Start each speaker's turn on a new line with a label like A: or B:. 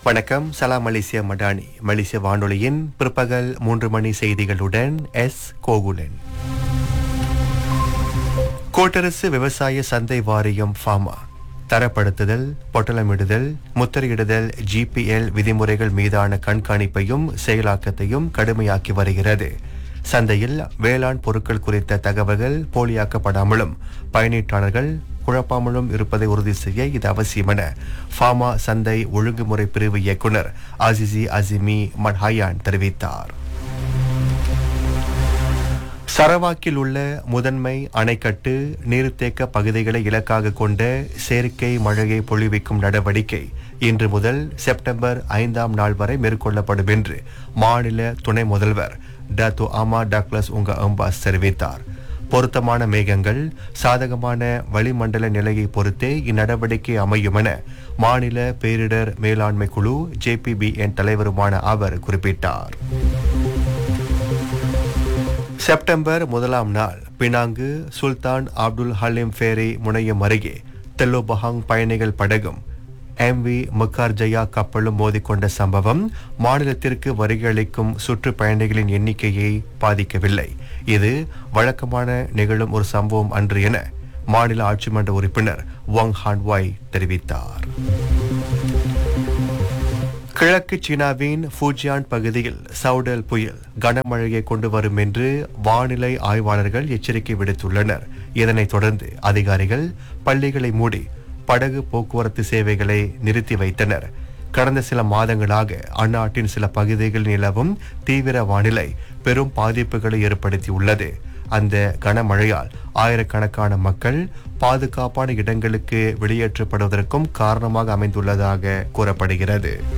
A: வணக்கம் சலாம் மலேசியா மடானி மலேசிய வானொலியின் பிற்பகல் மூன்று மணி செய்திகளுடன் எஸ் கோகுலன் கூட்டரசு விவசாய சந்தை வாரியம் ஃபார்மா தரப்படுத்துதல் பொட்டலமிடுதல் முத்திரையிடுதல் ஜிபிஎல் விதிமுறைகள் மீதான கண்காணிப்பையும் செயலாக்கத்தையும் கடுமையாக்கி வருகிறது சந்தையில் வேளாண் பொருட்கள் குறித்த தகவல்கள் போலியாக்கப்படாமலும் பயனீட்டாளர்கள் குழப்பாமலும் இருப்பதை உறுதி செய்ய இது அவசியம் என ஃபார்மா சந்தை ஒழுங்குமுறை பிரிவு இயக்குனர் அசிசி அசிமி மட்ஹாயான் தெரிவித்தார் சரவாக்கில் உள்ள முதன்மை அணைக்கட்டு நீர்த்தேக்க பகுதிகளை இலக்காக கொண்ட செயற்கை மழையை பொழிவிக்கும் நடவடிக்கை இன்று முதல் செப்டம்பர் ஐந்தாம் நாள் வரை மேற்கொள்ளப்படும் என்று மாநில துணை முதல்வர் டத்து அமா டக்ளஸ் உங்க அம்பாஸ் தெரிவித்தார் பொருத்தமான மேகங்கள் சாதகமான வளிமண்டல நிலையை பொறுத்தே இந்நடவடிக்கை அமையும் என மாநில பேரிடர் மேலாண்மை குழு ஜேபிபிஎன் தலைவருமான அவர் குறிப்பிட்டார் செப்டம்பர் முதலாம் நாள் Penang Sultan Abdul Halim ferry முனையம் அருகே தெல்லோபஹாங் பயணிகள் படகும் எம்வி முக்கார் ஜயா கப்பலும் மோதிக்கொண்ட சம்பவம் மாநிலத்திற்கு வருகையளிக்கும் சுற்றுப்பயணிகளின் எண்ணிக்கையை பாதிக்கவில்லை இது வழக்கமான நிகழும் ஒரு சம்பவம் அன்று என மாநில ஆட்சிமன்ற உறுப்பினர் வாங் ஹான்வாய் தெரிவித்தார் கிழக்கு சீனாவின் ஃபூஜியான் பகுதியில் சவுடல் புயல் கனமழையை கொண்டு வரும் என்று வானிலை ஆய்வாளர்கள் எச்சரிக்கை விடுத்துள்ளனர் இதனைத் தொடர்ந்து அதிகாரிகள் பள்ளிகளை மூடி படகு போக்குவரத்து சேவைகளை நிறுத்தி வைத்தனர் கடந்த சில மாதங்களாக அந்நாட்டின் சில பகுதிகளில் நிலவும் தீவிர வானிலை பெரும் பாதிப்புகளை ஏற்படுத்தியுள்ளது அந்த கனமழையால் ஆயிரக்கணக்கான மக்கள் பாதுகாப்பான இடங்களுக்கு வெளியேற்றப்படுவதற்கும் காரணமாக அமைந்துள்ளதாக கூறப்படுகிறது